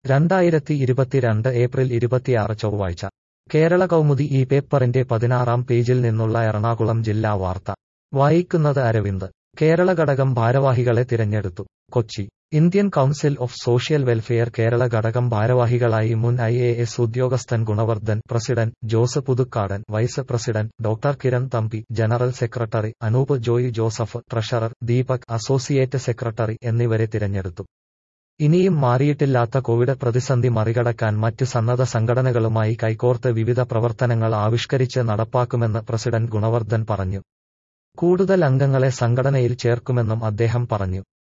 രണ്ടായിരത്തി ഇരുപത്തിരണ്ട് ഏപ്രിൽ ഇരുപത്തിയാറ് ചൊവ്വാഴ്ച കേരള കൗമുദി ഈ പേപ്പറിന്റെ പതിനാറാം പേജിൽ നിന്നുള്ള എറണാകുളം ജില്ലാ വാർത്ത വായിക്കുന്നത് അരവിന്ദ് കേരള ഘടകം ഭാരവാഹികളെ തിരഞ്ഞെടുത്തു Kochi Indian council of social welfare Kerala ഘടകം ഭാരവാഹികളായി മുൻ ഐ എ എസ് ഉദ്യോഗസ്ഥൻ Gunavardhan president Jose Puthukkadan vice president doctor Kiran Thampi general secretary Anoop Joy Joseph treasurer Deepak associate secretary എന്നിവരെ തിരഞ്ഞെടുത്തു ഇനിയും മാറിയിട്ടില്ലാത്ത കോവിഡ് പ്രതിസന്ധി മറികടക്കാൻ മറ്റ് സന്നദ്ധ സംഘടനകളുമായി കൈകോർത്ത് വിവിധ പ്രവർത്തനങ്ങൾ ആവിഷ്കരിച്ച് നടപ്പാക്കുമെന്ന് പ്രസിഡന്റ് ഗുണവർദ്ധൻ പറഞ്ഞു കൂടുതൽ അംഗങ്ങളെ സംഘടനയിൽ ചേർക്കുമെന്നും അദ്ദേഹം പറഞ്ഞു